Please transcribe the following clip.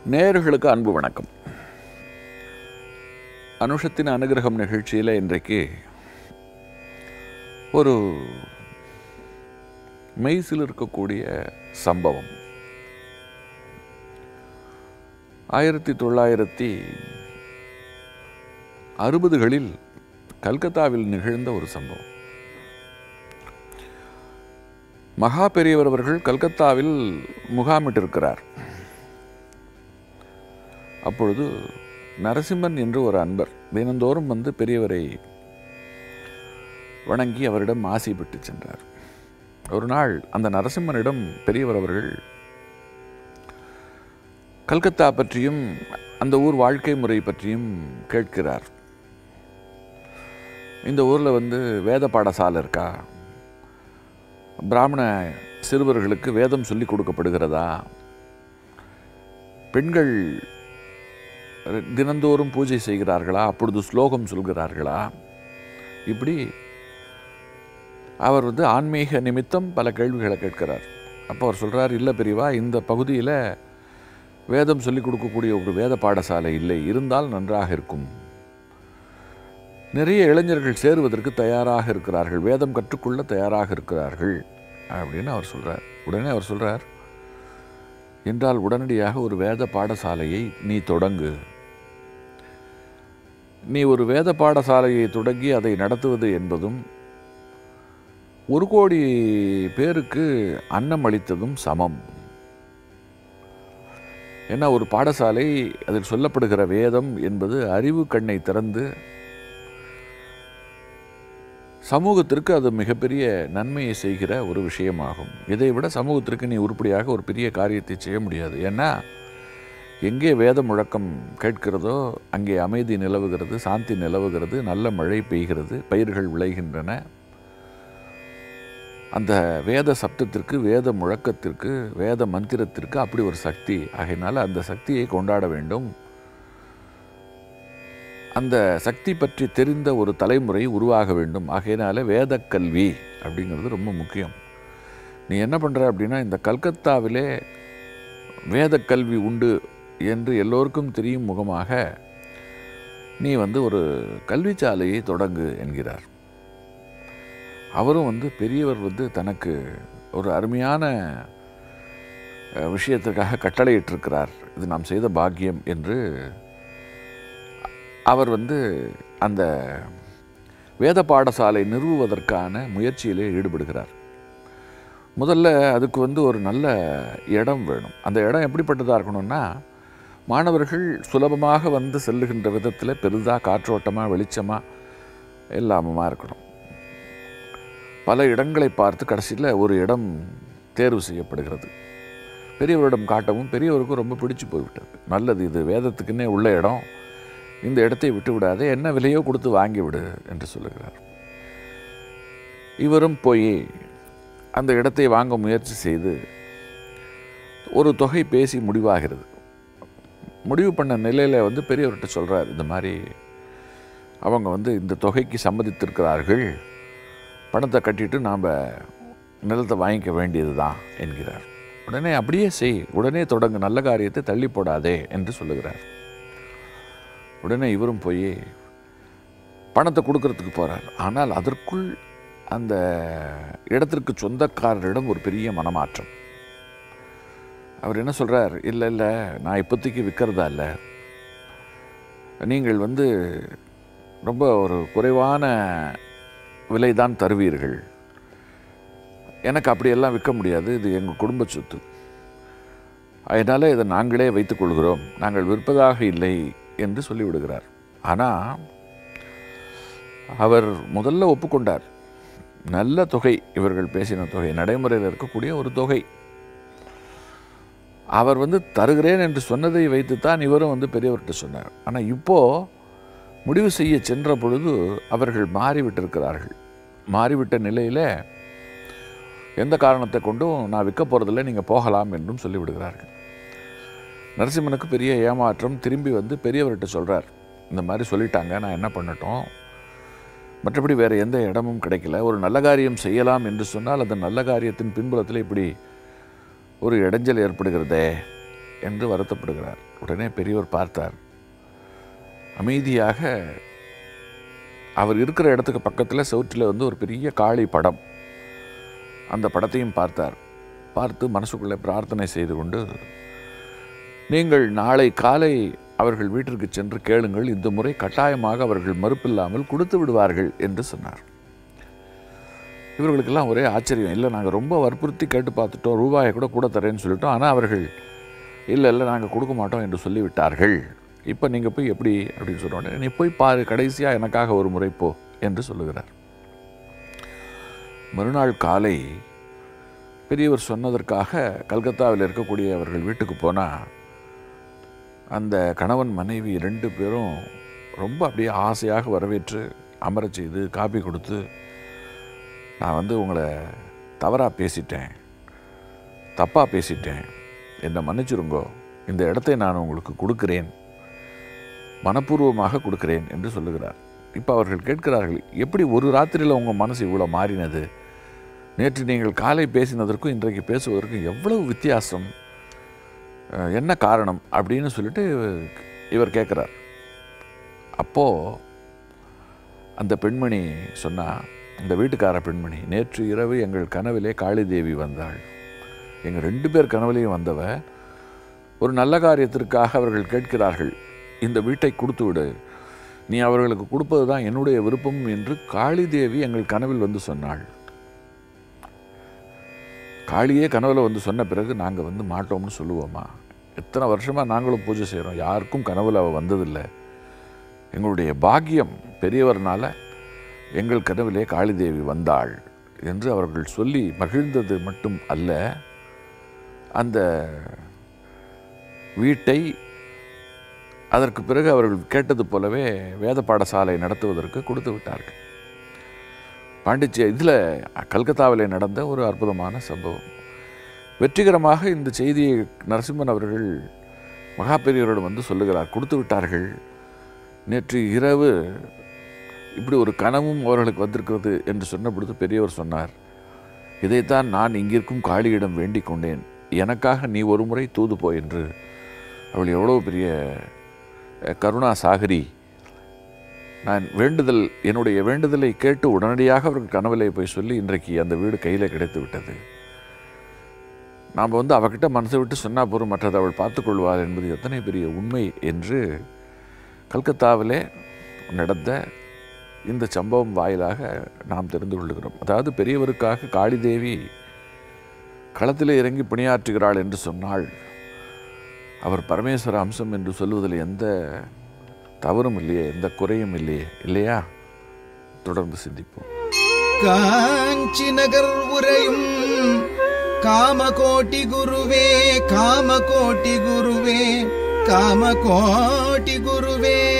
நேயர்களுக்கு அன்பு வணக்கம் அனுஷத்தின் அனுகிரகம் நிகழ்ச்சியில் இன்றைக்கு ஒரு மெய்சில் இருக்கக்கூடிய சம்பவம் ஆயிரத்தி தொள்ளாயிரத்தி அறுபதுகளில் கல்கத்தாவில் நிகழ்ந்த ஒரு சம்பவம் மகா பெரியவர் அவர்கள் கல்கத்தாவில் முகாமிட்டிருக்கிறார் அப்பொழுது நரசிம்மன் என்று ஒரு அன்பர் தினந்தோறும் வந்து பெரியவரை வணங்கி அவரிடம் ஆசை பெற்று சென்றார் ஒரு நாள் அந்த நரசிம்மனிடம் பெரியவர் அவர்கள் கல்கத்தா பற்றியும் அந்த ஊர் வாழ்க்கை முறை பற்றியும் கேட்கிறார் இந்த ஊரில் வந்து வேத பாடசாலை இருக்கா பிராமண சிறுவர்களுக்கு வேதம் சொல்லிக் கொடுக்கப்படுகிறதா பெண்கள் தினந்தோறும் பூஜை செய்கிறார்களா அப்பொழுது ஸ்லோகம் சொல்கிறார்களா இப்படி அவர் வந்து ஆன்மீக நிமித்தம் பல கேள்விகளை கேட்கிறார் அப்போ அவர் சொல்கிறார் இல்லை பெரியவா இந்த பகுதியில் வேதம் சொல்லிக் கொடுக்கக்கூடிய ஒரு வேத பாடசாலை இல்லை இருந்தால் நன்றாக இருக்கும் நிறைய இளைஞர்கள் சேருவதற்கு தயாராக இருக்கிறார்கள் வேதம் கற்றுக்கொள்ள தயாராக இருக்கிறார்கள் அப்படின்னு அவர் சொல்கிறார் உடனே அவர் சொல்கிறார் என்றால் உடனடியாக ஒரு வேத பாடசாலையை நீ தொடங்கு நீ ஒரு வேத பாடசாலையை தொடங்கி அதை நடத்துவது என்பதும் ஒரு கோடி பேருக்கு அன்னம் அளித்ததும் சமம் ஏன்னா ஒரு பாடசாலை அதில் சொல்லப்படுகிற வேதம் என்பது அறிவு கண்ணை திறந்து சமூகத்திற்கு அது மிகப்பெரிய நன்மையை செய்கிற ஒரு விஷயமாகும் இதை விட சமூகத்திற்கு நீ உருப்படியாக ஒரு பெரிய காரியத்தை செய்ய முடியாது ஏன்னா எங்கே வேத முழக்கம் கேட்கிறதோ அங்கே அமைதி நிலவுகிறது சாந்தி நிலவுகிறது நல்ல மழை பெய்கிறது பயிர்கள் விளைகின்றன அந்த வேத சப்தத்திற்கு வேத முழக்கத்திற்கு வேத மந்திரத்திற்கு அப்படி ஒரு சக்தி ஆகையினால அந்த சக்தியை கொண்டாட வேண்டும் அந்த சக்தி பற்றி தெரிந்த ஒரு தலைமுறை உருவாக வேண்டும் ஆகையினால வேத கல்வி அப்படிங்கிறது ரொம்ப முக்கியம் நீ என்ன பண்ணுற அப்படின்னா இந்த கல்கத்தாவிலே வேத கல்வி உண்டு என்று எல்லோருக்கும் தெரியும் முகமாக நீ வந்து ஒரு கல்விச்சாலையை தொடங்கு என்கிறார் அவரும் வந்து பெரியவர் வந்து தனக்கு ஒரு அருமையான விஷயத்திற்காக கட்டளையிட்டிருக்கிறார் இது நாம் செய்த பாக்கியம் என்று அவர் வந்து அந்த வேத பாடசாலை நிறுவுவதற்கான முயற்சியிலே ஈடுபடுகிறார் முதல்ல அதுக்கு வந்து ஒரு நல்ல இடம் வேணும் அந்த இடம் எப்படிப்பட்டதாக இருக்கணும்னா மாணவர்கள் சுலபமாக வந்து செல்லுகின்ற விதத்தில் பெரிதாக காற்றோட்டமாக வெளிச்சமாக எல்லாமுமா இருக்கணும் பல இடங்களை பார்த்து கடைசியில் ஒரு இடம் தேர்வு செய்யப்படுகிறது பெரியவரிடம் காட்டவும் பெரியவருக்கும் ரொம்ப பிடிச்சு போய்விட்டது நல்லது இது வேதத்துக்குன்னே உள்ள இடம் இந்த இடத்தை விட்டு விடாதே என்ன விலையோ கொடுத்து வாங்கி விடு என்று சொல்லுகிறார் இவரும் போய் அந்த இடத்தை வாங்க முயற்சி செய்து ஒரு தொகை பேசி முடிவாகிறது முடிவு பண்ண நிலையில் வந்து பெரியவர்கிட்ட சொல்கிறார் இந்த மாதிரி அவங்க வந்து இந்த தொகைக்கு சம்மதித்திருக்கிறார்கள் பணத்தை கட்டிட்டு நாம் நிலத்தை வாங்கிக்க வேண்டியது தான் என்கிறார் உடனே அப்படியே செய் உடனே தொடங்கு நல்ல காரியத்தை தள்ளி போடாதே என்று சொல்லுகிறார் உடனே இவரும் போய் பணத்தை கொடுக்கறதுக்கு போகிறார் ஆனால் அதற்குள் அந்த இடத்திற்கு சொந்தக்காரரிடம் ஒரு பெரிய மனமாற்றம் அவர் என்ன சொல்கிறார் இல்லை இல்லை நான் இப்போதைக்கு விற்கிறதா இல்லை நீங்கள் வந்து ரொம்ப ஒரு குறைவான விலை தான் தருவீர்கள் எனக்கு அப்படியெல்லாம் விற்க முடியாது இது எங்கள் குடும்ப சொத்து அதனால் இதை நாங்களே வைத்துக்கொள்கிறோம் நாங்கள் விற்பதாக இல்லை என்று சொல்லிவிடுகிறார் ஆனால் அவர் முதல்ல ஒப்புக்கொண்டார் நல்ல தொகை இவர்கள் பேசின தொகை நடைமுறையில் இருக்கக்கூடிய ஒரு தொகை அவர் வந்து தருகிறேன் என்று சொன்னதை வைத்துத்தான் இவரும் வந்து பெரியவர்கிட்ட சொன்னார் ஆனால் இப்போது முடிவு செய்ய சென்ற பொழுது அவர்கள் மாறிவிட்டிருக்கிறார்கள் மாறிவிட்ட நிலையில் எந்த காரணத்தை கொண்டும் நான் விற்க போகிறதில்ல நீங்கள் போகலாம் என்றும் சொல்லிவிடுகிறார்கள் நரசிம்மனுக்கு பெரிய ஏமாற்றம் திரும்பி வந்து பெரியவர்கிட்ட சொல்கிறார் இந்த மாதிரி சொல்லிட்டாங்க நான் என்ன பண்ணட்டும் மற்றபடி வேறு எந்த இடமும் கிடைக்கல ஒரு நல்ல காரியம் செய்யலாம் என்று சொன்னால் அந்த நல்ல காரியத்தின் பின்புலத்தில் இப்படி ஒரு இடைஞ்சல் ஏற்படுகிறதே என்று வருத்தப்படுகிறார் உடனே பெரியவர் பார்த்தார் அமைதியாக அவர் இருக்கிற இடத்துக்கு பக்கத்தில் செவுற்றில் வந்து ஒரு பெரிய காளி படம் அந்த படத்தையும் பார்த்தார் பார்த்து மனசுக்குள்ளே பிரார்த்தனை செய்து கொண்டு நீங்கள் நாளை காலை அவர்கள் வீட்டிற்கு சென்று கேளுங்கள் இந்த முறை கட்டாயமாக அவர்கள் மறுப்பில்லாமல் கொடுத்து விடுவார்கள் என்று சொன்னார் இவர்களுக்கெல்லாம் ஒரே ஆச்சரியம் இல்லை நாங்கள் ரொம்ப வற்புறுத்தி கேட்டு பார்த்துட்டோம் ரூபாயை கூட கூட தரேன்னு சொல்லிட்டோம் ஆனால் அவர்கள் இல்லை இல்லை நாங்கள் கொடுக்க மாட்டோம் என்று சொல்லிவிட்டார்கள் இப்போ நீங்கள் போய் எப்படி அப்படின்னு சொன்ன உடனே நீ போய் பாரு கடைசியாக எனக்காக ஒரு முறை போ என்று சொல்லுகிறார் மறுநாள் காலை பெரியவர் சொன்னதற்காக கல்கத்தாவில் இருக்கக்கூடிய அவர்கள் வீட்டுக்கு போனால் அந்த கணவன் மனைவி ரெண்டு பேரும் ரொம்ப அப்படியே ஆசையாக வரவேற்று அமரச் செய்து காப்பி கொடுத்து நான் வந்து உங்களை தவறாக பேசிட்டேன் தப்பாக பேசிட்டேன் என்னை மன்னிச்சிருங்கோ இந்த இடத்தை நான் உங்களுக்கு கொடுக்கிறேன் மனப்பூர்வமாக கொடுக்கிறேன் என்று சொல்லுகிறார் இப்போ அவர்கள் கேட்கிறார்கள் எப்படி ஒரு ராத்திரியில் உங்கள் மனசு இவ்வளோ மாறினது நேற்று நீங்கள் காலை பேசினதற்கும் இன்றைக்கு பேசுவதற்கும் எவ்வளவு வித்தியாசம் அஹ், என்ன காரணம் அப்படின்னு சொல்லிட்டு இவர் கேட்குறார் அப்போது அந்த பெண்மணி சொன்னா இந்த வீட்டுக்கார பெண்மணி நேற்று இரவு எங்கள் கனவிலே காளி தேவி வந்தாள் எங்கள் ரெண்டு பேர் கனவுலையும் வந்தவ ஒரு நல்ல காரியத்திற்காக அவர்கள் கேட்கிறார்கள் இந்த வீட்டை கொடுத்து விடு நீ அவர்களுக்கு கொடுப்பது தான் என்னுடைய விருப்பம் என்று காளி தேவி எங்கள் கனவில் வந்து சொன்னாள் காளியே கனவுல வந்து சொன்ன பிறகு நாங்கள் வந்து மாட்டோம்னு சொல்லுவோமா எத்தனை வருஷமாக நாங்களும் பூஜை செய்கிறோம் யாருக்கும் கனவுல அவள் வந்ததில்லை எங்களுடைய பாக்கியம் பெரியவர்னால எங்கள் கனவிலே காளி தேவி வந்தாள் என்று அவர்கள் சொல்லி மகிழ்ந்தது மட்டும் அல்ல அந்த வீட்டை அதற்கு பிறகு அவர்கள் கேட்டது போலவே வேத பாடசாலை நடத்துவதற்கு கொடுத்து விட்டார்கள் பாண்டிச்சே இதில் கல்கத்தாவில் நடந்த ஒரு அற்புதமான சம்பவம் வெற்றிகரமாக இந்த செய்தியை நரசிம்மன் அவர்கள் மகா பெரியவரிடம் வந்து சொல்லுகிறார் கொடுத்து விட்டார்கள் நேற்று இரவு இப்படி ஒரு கனவும் அவர்களுக்கு வந்திருக்கிறது என்று சொன்ன பொழுது பெரியவர் சொன்னார் இதைத்தான் நான் இங்கிருக்கும் காளியிடம் வேண்டிக் கொண்டேன் எனக்காக நீ ஒரு முறை தூது போ என்று அவள் எவ்வளோ பெரிய அஹ், கருணா சாகரி நான் வேண்டுதல் என்னுடைய வேண்டுதலை கேட்டு உடனடியாக அவர்கள் கனவிலே போய் சொல்லி இன்றைக்கு அந்த வீடு கையில் கிடைத்து விட்டது நாம் வந்து அவகிட்ட மனசை விட்டு சொன்னா போதும் மற்றதை அவள் பார்த்துக்கொள்வாள் என்பது எத்தனை பெரிய உண்மை என்று கல்கத்தாவிலே நடந்த இந்த சம்பவம் வாயிலாக நாம் தெரிந்து கொள்கிறோம் அதாவது பெரியவருக்காக காளிதேவி களத்திலே இறங்கி பணியாற்றுகிறாள் என்று சொன்னால் அவர் பரமேஸ்வர அம்சம் என்று சொல்வதில் எந்த தவறும் இல்லையே எந்த குறையும் இல்லையே இல்லையா தொடர்ந்து சிந்திப்போம் காஞ்சி நகர் உரையும் காமகோட்டி குருவே காமகோட்டி குருவே காமகோட்டி குருவே